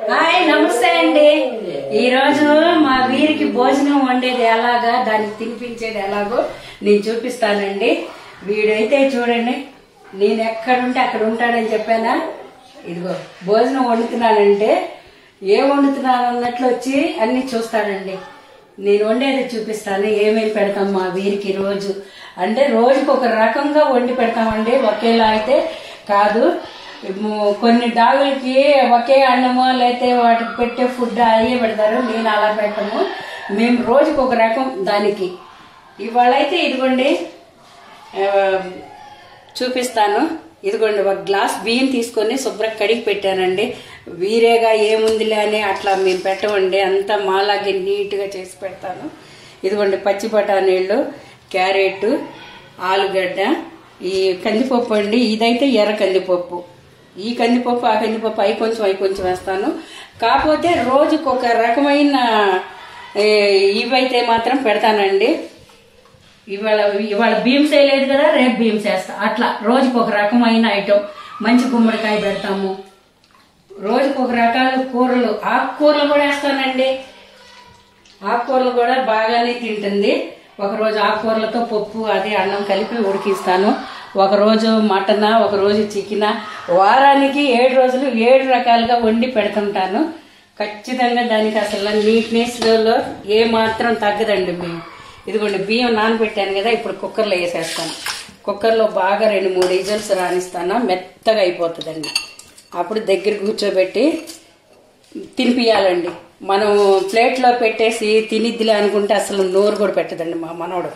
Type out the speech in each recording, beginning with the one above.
Hi నమస్తే అండి ఈ రోజు మా వీరికి భోజనం వండేది ఎలాగా దానికి తినిపించేది ఎలాగో నేను చూపిస్తానండి వీడైతే చూడండి నేను ఎక్కడుంటే అక్కడ ఉంటాడని చెప్పానా ఇదిగో భోజనం వండుతున్నానంటే ఏం వండుతున్నాను అన్నట్లు వచ్చి అన్ని చూస్తాడండి నేను వండేది చూపిస్తాను ఏమేమి పెడతాం మా వీరికి రోజు అంటే రోజుకి ఒక రకంగా వండి పెడతామండి ఒకేలా అయితే కాదు ము- కొన్ని డాగులకి ఒకే అన్నమో లేకపోతే వాటికి పెట్టే ఫుడ్ అయ్యే పెడతారు నేను అలా పెట్టము మేము రోజుకి ఒక రకం దానికి ఇవాళ అయితే ఇదిగోండి ఆ, చూపిస్తాను ఇదిగోండి ఒక గ్లాస్ బియ్యం తీసుకొని శుభ్రం కడిగి పెట్టానండి వీరేగా ఏముందిలే అని అట్లా మేము పెట్టమండి అంతా మాలాగే నీట్గా చేసి పెడతాను ఇదిగోండి పచ్చి బఠానీళ్ళు క్యారెట్ ఆలుగడ్డ ఈ కందిపప్పు అండి ఇదైతే ఎర్ర కందిపప్పు ఈ కందిపప్పు ఆ కందిపప్పు అవి కొంచెం అవి కొంచెం వేస్తాను కాకపోతే రోజుకు ఒక రకమైన ఏ, ఇవైతే మాత్రం పెడతానండి ఇవాళ ఇవాళ బీమ్స్ వేయలేదు కదా రేపు బీమ్స్ వేస్తా అట్లా రోజుకు ఒక రకమైన ఐటమ్ మంచి గుమ్మడికాయ పెడతాము రోజుకు ఒక రకాల కూరలు ఆకుకూరలు కూడా వేస్తానండి ఆకుకూరలు కూడా బాగానే తింటుంది ఒకరోజు ఆకుకూరలతో పప్పు అది అన్నం కలిపి ఉడికిస్తాను ఒకరోజు మటన్ ఒకరోజు చికెన్ వారానికి ఏడు రోజులు ఏడు రకాలుగా వండి పెడుతుంటాను ఖచ్చితంగా దానికి అసలు నీట్నెస్లో ఏ మాత్రం తగ్గదండి మేము ఇదిగోండి బియ్యం నానబెట్టాను కదా ఇప్పుడు కుక్కర్లో వేసేస్తాను కుక్కర్లో బాగా రెండు మూడు విజిల్స్ రానిస్తాను మెత్తగా అయిపోతుందండి అప్పుడు దగ్గర కూర్చోబెట్టి తినిపియాలండి మనం ప్లేట్లో పెట్టేసి తినిద్దిలే అనుకుంటే అసలు నోరు కూడా పెట్టదండి మా మనవడు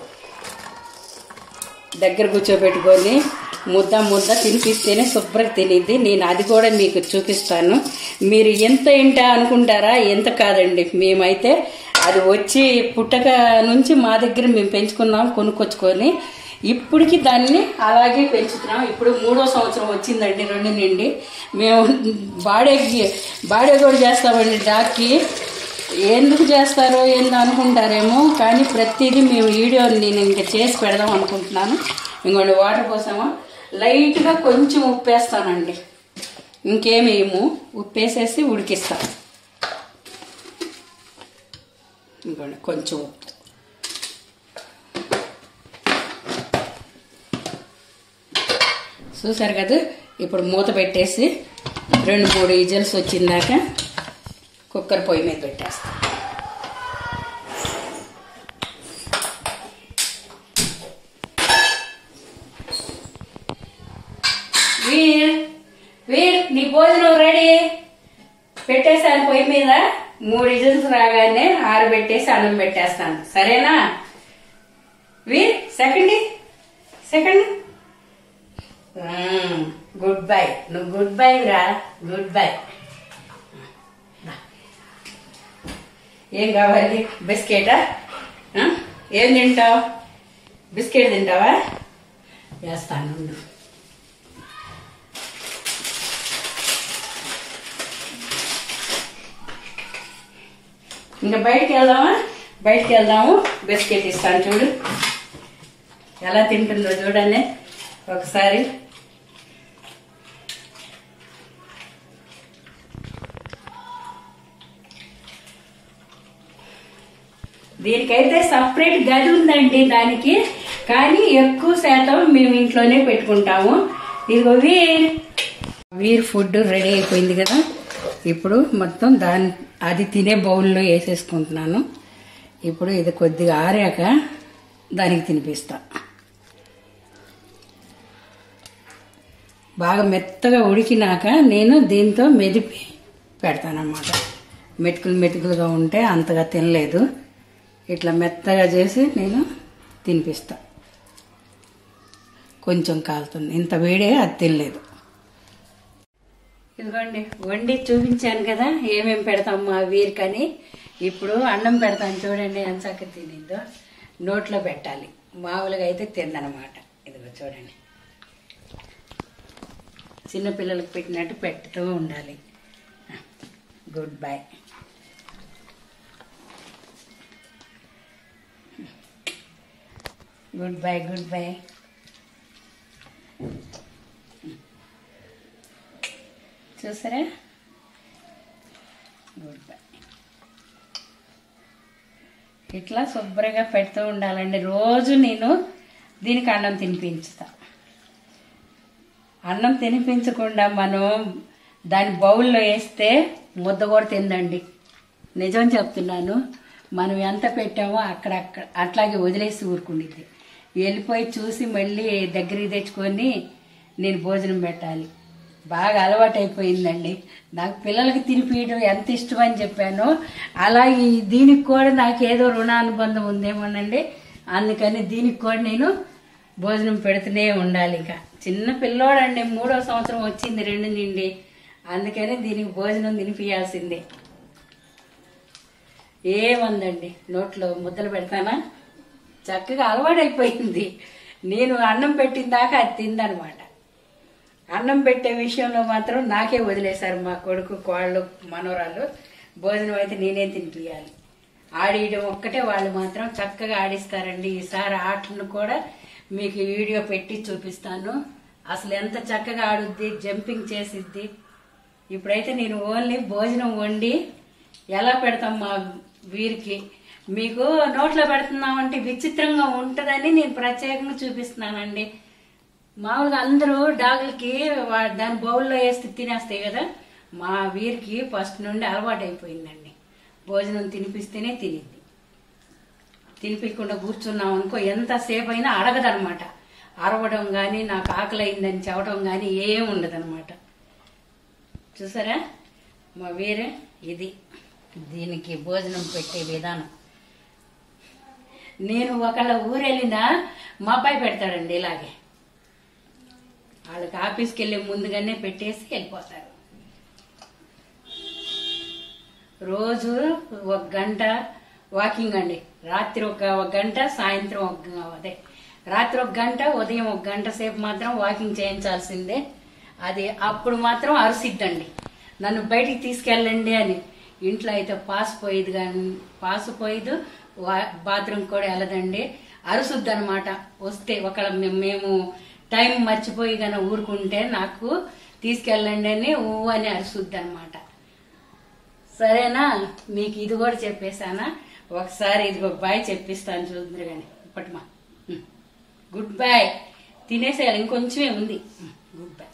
దగ్గర కూర్చోబెట్టుకొని ముద్ద ముద్ద తినిపిస్తేనే శుభ్రంగా తినిద్ది నేను అది కూడా మీకు చూపిస్తాను మీరు ఎంత ఇంట అనుకుంటారా ఎంత కాదండి మేమైతే అది వచ్చి పుట్టక నుంచి మా దగ్గర మేము పెంచుకున్నాం కొనుక్కొచ్చుకొని ఇప్పటికి దాన్ని అలాగే పెంచుతున్నాం ఇప్పుడు మూడో సంవత్సరం వచ్చిందండి రెండు నుండి మేము బాడేకి బాడే కూడా చేస్తామండి డాక్కి ఎందుకు చేస్తారో ఏందో అనుకుంటారేమో కానీ ప్రతిదీ మేము వీడియో నేను ఇంకా చేసి పెడదాం అనుకుంటున్నాను ఇంకోండి వాటర్ కోసమో లైట్గా కొంచెం ఉప్పు వేస్తానండి ఇంకేమేము ఉప్పు వేసేసి ఉడికిస్తాం ఇంకోండి కొంచెం ఉప్పు చూసారు కదా ఇప్పుడు మూత పెట్టేసి రెండు మూడు విజిల్స్ వచ్చిందాక కుక్కర్ పొయ్యి మీద పెట్టేస్తా వీర్ వీర్ నీ భోజనం రెడీ పెట్టేసాను పొయ్యి మీద మూడు విజిల్స్ రాగానే ఆరబెట్టేసి అన్నం పెట్టేస్తాను సరేనా Veer second second good bye నువ్వు గుడ్ బై రా గుడ్ బై ఏం కావాలి బిస్కెటా ఆ? ఏం తింటావు బిస్కెట్ తింటావా వేస్తాను ఉండు. ఇంకా బయటికి వెళ్దామా బయటికి వెళ్దాము బిస్కెట్ ఇస్తాను చూడు ఎలా తింటుందో చూడండి ఒకసారి దీనికైతే సపరేట్ గది ఉందండి దానికి కానీ ఎక్కువ శాతం మేము ఇంట్లోనే పెట్టుకుంటాము ఇదిగో వీర్ వీర్ ఫుడ్ రెడీ అయిపోయింది కదా ఇప్పుడు మొత్తం దాని అది తినే బౌల్లో వేసేసుకుంటున్నాను ఇప్పుడు ఇది కొద్దిగా ఆరాక దానికి తినిపిస్తా బాగా మెత్తగా ఉడికినాక నేను దీంతో మెదిపి పెడతానన్నమాట మెతుకులు మెతుకులుగా ఉంటే అంతగా తినలేదు ఇట్లా మెత్తగా చేసి నేను తినిపిస్తా కొంచెం కాలుతుంది ఇంత వేడే అది తినలేదు ఇదిగోండి వండి చూపించాను కదా ఏమేమి పెడతాం మా వీరికని ఇప్పుడు అన్నం పెడతాను చూడండి ఎంత చక్కగా తినిందో నోట్లో పెట్టాలి మామూలుగా అయితే తిందనమాట ఇదిగో చూడండి చిన్నపిల్లలకు పెట్టినట్టు పెడుతూ ఉండాలి good bye good bye good bye చూసారా గుడ్ బై ఇట్లా శుభ్రంగా పెడుతూ ఉండాలండి రోజు నేను దీనికి అన్నం తినిపించుతా అన్నం తినిపించకుండా మనం దాని బౌల్లో వేస్తే ముద్ద కూడా తిందండి నిజం చెప్తున్నాను మనం ఎంత పెట్టామో అక్కడక్కడ అట్లాగే వదిలేసి ఊరుకుండిద్ది వెళ్ళిపోయి చూసి మళ్ళీ దగ్గరికి తెచ్చుకొని నేను భోజనం పెట్టాలి బాగా అలవాటైపోయిందండి నాకు పిల్లలకి తినిపించడం ఎంత ఇష్టం అని చెప్పాను అలా ఈ దీనికి కూడా నాకు ఏదో రుణానుబంధం ఉందేమోనండి అందుకని దీనికి కూడా నేను భోజనం పెడుతూనే ఉండాలి ఇంకా చిన్న పిల్లోడండి మూడో సంవత్సరం వచ్చింది రెండు నిండి అందుకని దీనికి భోజనం తినిపించాల్సిందే ఏముందండి నోట్లో ముద్దలు పెడతానా చక్కగా అలవాటైపోయింది నేను అన్నం పెట్టిన దాకా అది తిందనమాట అన్నం పెట్టే విషయంలో మాత్రం నాకే వదిలేశారు మా కొడుకు కోళ్ళు మనవరాలు భోజనం అయితే నేనే తినిపించాలి ఆడియడం ఒక్కటే వాళ్ళు మాత్రం చక్కగా ఆడిస్తారండి ఈసారి ఆటలను కూడా మీకు ఈ వీడియో పెట్టి చూపిస్తాను అసలు ఎంత చక్కగా ఆడుద్ది జంపింగ్ చేసిద్ది ఇప్పుడైతే నేను ఓన్లీ భోజనం వండి ఎలా పెడతాం మా వీరికి మీకు నోట్లో పెడుతున్నామంటే విచిత్రంగా ఉంటుందని నేను ప్రత్యేకంగా చూపిస్తున్నానండి మామూలుగా అందరూ డాగులకి వా- దాని బౌల్లో వేస్తే తినేస్తాయి కదా మా వీరికి ఫస్ట్ నుండి అలవాటు అయిపోయిందండి భోజనం తినిపిస్తేనే తినిద్ది తినిపించకుండా కూర్చున్నాం అనుకో ఎంతసేపు అయినా అడగదనమాట అరవడం కానీ నాకు ఆకలి అయిందని చెప్పడం కానీ ఏం ఉండదన్నమాట చూసారా మా వీరే ఇది దీనికి భోజనం పెట్టే విధానం నేను ఒకళ్ళ ఊరెళ్ళినా మా అబ్బాయి పెడతాడండి ఇలాగే వాళ్ళకి ఆఫీస్కి వెళ్ళే ముందుగానే పెట్టేసి వెళ్ళిపోతారు రోజు ఒక గంట వాకింగ్ అండి రాత్రి ఒక ఒక గంట సాయంత్రం ఒక గ- అదే రాత్రి ఒక గంట ఉదయం ఒక గంట సేపు మాత్రం వాకింగ్ చేయించాల్సిందే అది అప్పుడు మాత్రం అరుసిద్దండి నన్ను బయటికి తీసుకెళ్ళండి అని ఇంట్లో అయితే పాస్ పోయేది కానీ పాస్ పోయేదు వా- బాత్రూమ్ కూడా వెళ్ళదండి అరుసుద్ది అనమాట వస్తే ఒకళ్ళ మేము- మేము టైం మర్చిపోయి కానీ ఊరుకుంటే నాకు తీసుకెళ్ళండి అని ఊ అని అరుసుద్ది అనమాట సరేనా మీకు ఇది కూడా చెప్పేశానా ఒకసారి ఇదిగో బాయ్ చెప్పిస్తాను చూద్దరు కానీ ఇప్పటిమా గుడ్ బాయ్ తినేసేయాలి ఇంకొంచెమే ఉంది గుడ్ బాయ్